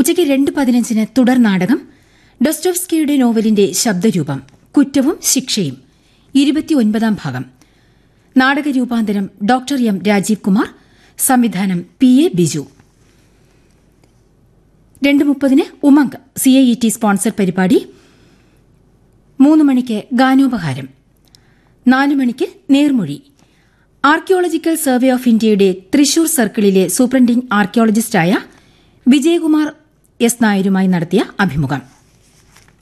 ഉച്ചയ്ക്ക് രണ്ട് പതിനഞ്ചിന് തുടർ നാടകം ഡൊസ്റ്റോവ്സ്കിയുടെ നോവലിന്റെ ശബ്ദരൂപം കുറ്റവും ശിക്ഷയും ഇരുപത്തിയൊൻപതാം ഭാഗം നാടകരൂപാന്തരം ഡോക്ടർ എം രാജീവ് കുമാർ സംവിധാനം പി എ ബിജു രണ്ട് മുപ്പതിന് Umang C I E T sponsor പരിപാടി മൂന്ന് മണിക്ക് ഗാനോപഹാരം നാല് മണിക്ക് നേർമൊഴി ആർക്കിയോളജിക്കൽ സർവേ ഓഫ് ഇന്ത്യയുടെ തൃശൂർ സർക്കിളിലെ സൂപ്രണ്ടിംഗ് ആർക്കിയോളജിസ്റ്റായ വിജയകുമാർ എസ് നായരുമായി നടത്തിയ അഭിമുഖം